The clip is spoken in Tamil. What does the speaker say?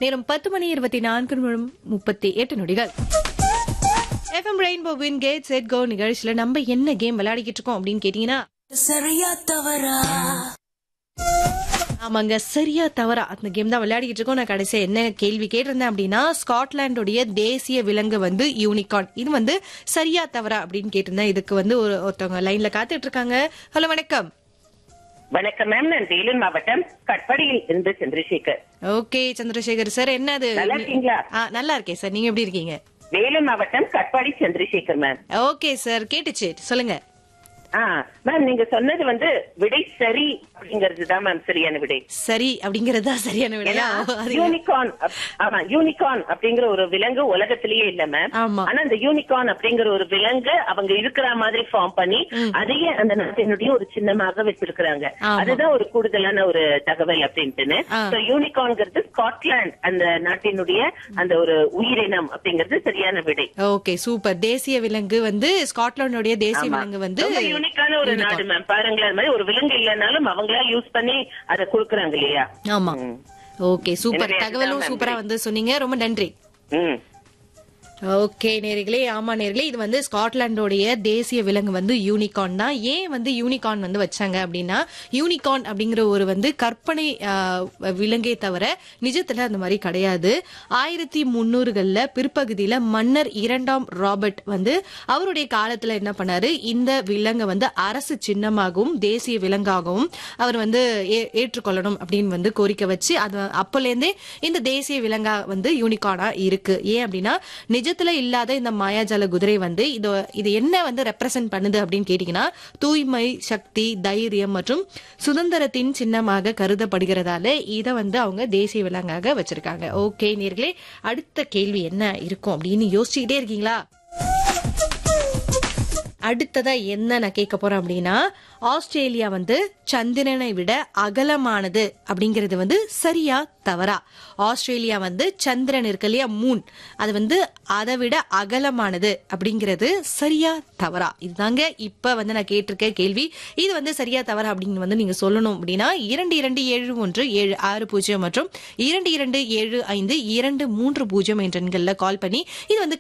நேரம் பத்து மணி இருபத்தி நான்கு நிமிடம் முப்பத்தி எட்டு நொடிகள் எஃப்எம் ரெயின்போவின் கேட் செட் கோ நிகழ்ச்சியில நம்ம என்ன கேம் விளையாடிக்கிட்டு இருக்கோம் அப்படின்னு கேட்டீங்கன்னா சரியா தவறா ஆமாங்க சரியா தவறா அந்த கேம் தான் விளையாடிக்கிட்டு இருக்கோம் நான் கடைசியா என்ன கேள்வி கேட்டிருந்தேன் அப்படின்னா ஸ்காட்லாண்டுடைய தேசிய விலங்கு வந்து யூனிகார்ன் இது வந்து சரியா தவறா அப்படின்னு கேட்டிருந்தேன் இதுக்கு வந்து ஒரு ஒருத்தவங்க லைன்ல காத்துட்டு இருக்காங்க ஹலோ வணக்கம் வணக்கம் மேம் நான் வேலூர் மாவட்டம் கட்படியில் இருந்து சந்திரசேகர் ஓகே சந்திரசேகர் சார் என்ன அது நல்லா இருக்கீங்களா? ஆ, நல்லா இருக்கேன் சார் நீங்க எப்படி இருக்கீங்க வேலூர் மாவட்டம் Katpadi Chandrasekar ma'am okay sir கேட்டுச்சு சொல்லுங்க ஆ மேம் நீங்க சொன்னது வந்து விடை சரி அப்படிங்கிறது தான் மேம் சரியான விடை சரி அப்படிங்கறது தான் சரியான விடையா ஏன்னா அது- யூனிகார்ன் அப்- ஆமா யூனிகார்ன் அப்படிங்கிற ஒரு விலங்கு உலகத்திலேயே இல்ல மேம் ஆமா. ஆனா அந்த யூனிகார்ன் அப்படிங்கிற ஒரு விலங்கு அவங்க இருக்கிற மாதிரி ஃபார்ம் பண்ணி அதையே அந்த நாட்டினுடைய ஒரு சின்னமாக வச்சிருக்கிறாங்க ஆமா. அதுதான் ஒரு கூடுதலான ஒரு தகவல் அப்படின்ட்டுன்னு ஆ. So, யூனிகார்ன்ங்கிறது ஸ்காட்லாந்து அந்த நாட்டினுடைய அந்த ஒரு உயிரினம் அப்படிங்கிறது சரியான விடை ஓகே சூப்பர் தேசிய விலங்கு வந்து ஸ்காட்லாந்துடைய தேசிய ஆமா. விலங்கு வந்து ரொம்ப யூனிக்கான ஒரு unicorn. நாடு மேம் பாருங்களேன் அது மாதிரி ஒரு விலங்கு இல்லைனாலும் அவங்களா யூஸ் பண்ணி அதை குடுக்குறாங்க இல்லையா ஆமா ம். ஓகே சூப்பர் எனவே தகவலும் அதுதான் சூப்பரா நன்றி. வந்து சொன்னீங்க ரொம்ப நன்றி ம் ஓகே நேர்களே ஆமா நேர்களே இது வந்து ஸ்காட்லாண்டோடைய தேசிய விலங்கு வந்து யூனிகார்ன் தான் ஏன் வந்து யூனிகார்ன் வந்து வச்சாங்க அப்படின்னா யூனிகார்ன் அப்படிங்கிற ஒரு வந்து கற்பனை ஆ, விலங்கே தவிர நிஜத்துல அந்த மாதிரி கிடையாது ஆயிரத்தி முன்னூறுகள்ல பிற்பகுதியில மன்னர் இரண்டாம் ராபர்ட் வந்து அவருடைய காலத்துல என்ன பண்ணாரு இந்த விலங்கை வந்து அரசு சின்னமாகவும் தேசிய விலங்காகவும் அவர் வந்து ஏ- ஏற்றுக்கொள்ளணும் அப்படின்னு வந்து கோரிக்கை வச்சு அது அப்போலேருந்தே இந்த தேசிய விலங்கா வந்து யூனிகார்னா இருக்கு ஏன் அப்படின்னா நிஜத்துல இல்லாத இந்த மாயாஜால குதிரை வந்து இது இது என்ன வந்து ரெப்ரசென்ட் பண்ணுது அப்படின்னு கேட்டீங்கன்னா தூய்மை சக்தி தைரியம் மற்றும் சுதந்திரத்தின் சின்னமாக கருதப்படுகிறதால இதை வந்து அவங்க தேசிய விலங்காக வச்சிருக்காங்க ஓகே நேர்களே அடுத்த கேள்வி என்ன இருக்கும் அப்படின்னு யோசிச்சுக்கிட்டே இருக்கீங்களா அடுத்ததா என்ன நான் கேட்க போறேன் அப்படின்னா ஆஸ்திரேலியா வந்து சந்திரனை விட அகலமானது அப்படிங்கிறது வந்து சரியா தவறா ஆஸ்திரேலியா வந்து சந்திரன் இருக்கு இல்லையா மூன் அது வந்து அதை விட அகலமானது அப்படிங்கிறது சரியா தவறா இதுதாங்க இப்ப வந்து நான் கேட்டிருக்க கேள்வி இது வந்து சரியா தவறா அப்படின்னு வந்து நீங்க சொல்லணும் அப்படின்னா இரண்டு இரண்டு ஏழு ஒன்று ஏழு ஆறு பூஜ்ஜியம் மற்றும் இரண்டு இரண்டு ஏழு ஐந்து இரண்டு மூன்று பூஜ்ஜியம் என்ற எண்கள்ல கால் பண்ணி இது வந்து